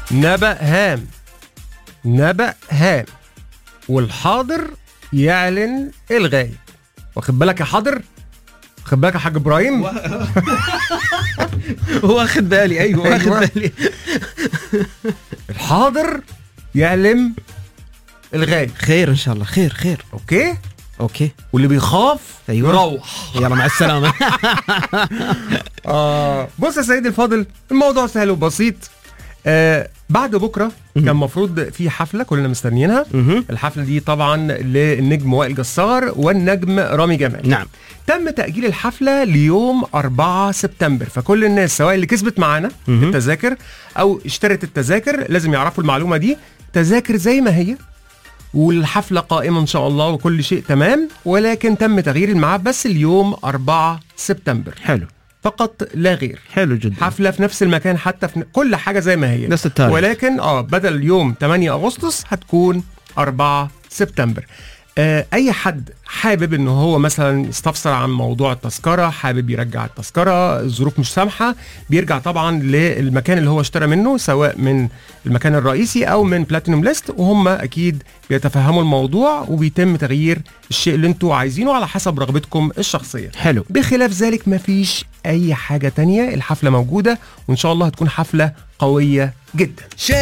نبأ هام نبأ هام والحاضر يعلن الغايب واخد بالك يا حاضر واخد بالك يا حاج ابراهيم واخد بالي ايوه واخد أيوة. بالي الحاضر يعلم الغايب خير ان شاء الله خير خير اوكي اوكي واللي بيخاف أيوة. يروح يلا مع السلامه آه بص يا سيدي الفاضل الموضوع سهل وبسيط آه بعد بكره كان المفروض في حفله كلنا مستنيينها مهم. الحفله دي طبعا للنجم وائل جسار والنجم رامي جمال نعم تم تأجيل الحفلة ليوم 4 سبتمبر فكل الناس سواء اللي كسبت معانا مهم. التذاكر أو اشترت التذاكر لازم يعرفوا المعلومة دي تذاكر زي ما هي والحفلة قائمة إن شاء الله وكل شيء تمام ولكن تم تغيير الميعاد بس اليوم 4 سبتمبر حلو فقط لا غير حلو جدا حفلة في نفس المكان حتى في ن- كل حاجة زي ما هي نفس التاريخ. ولكن اه بدل يوم 8 أغسطس هتكون 4 سبتمبر آه اي حد حابب ان هو مثلا يستفسر عن موضوع التذكره حابب يرجع التذكره الظروف مش سامحه بيرجع طبعا للمكان اللي هو اشترى منه سواء من المكان الرئيسي او من بلاتينوم ليست وهم اكيد بيتفهموا الموضوع وبيتم تغيير الشيء اللي انتوا عايزينه على حسب رغبتكم الشخصيه حلو بخلاف ذلك مفيش اي حاجه تانية الحفله موجوده وان شاء الله هتكون حفله قويه جدا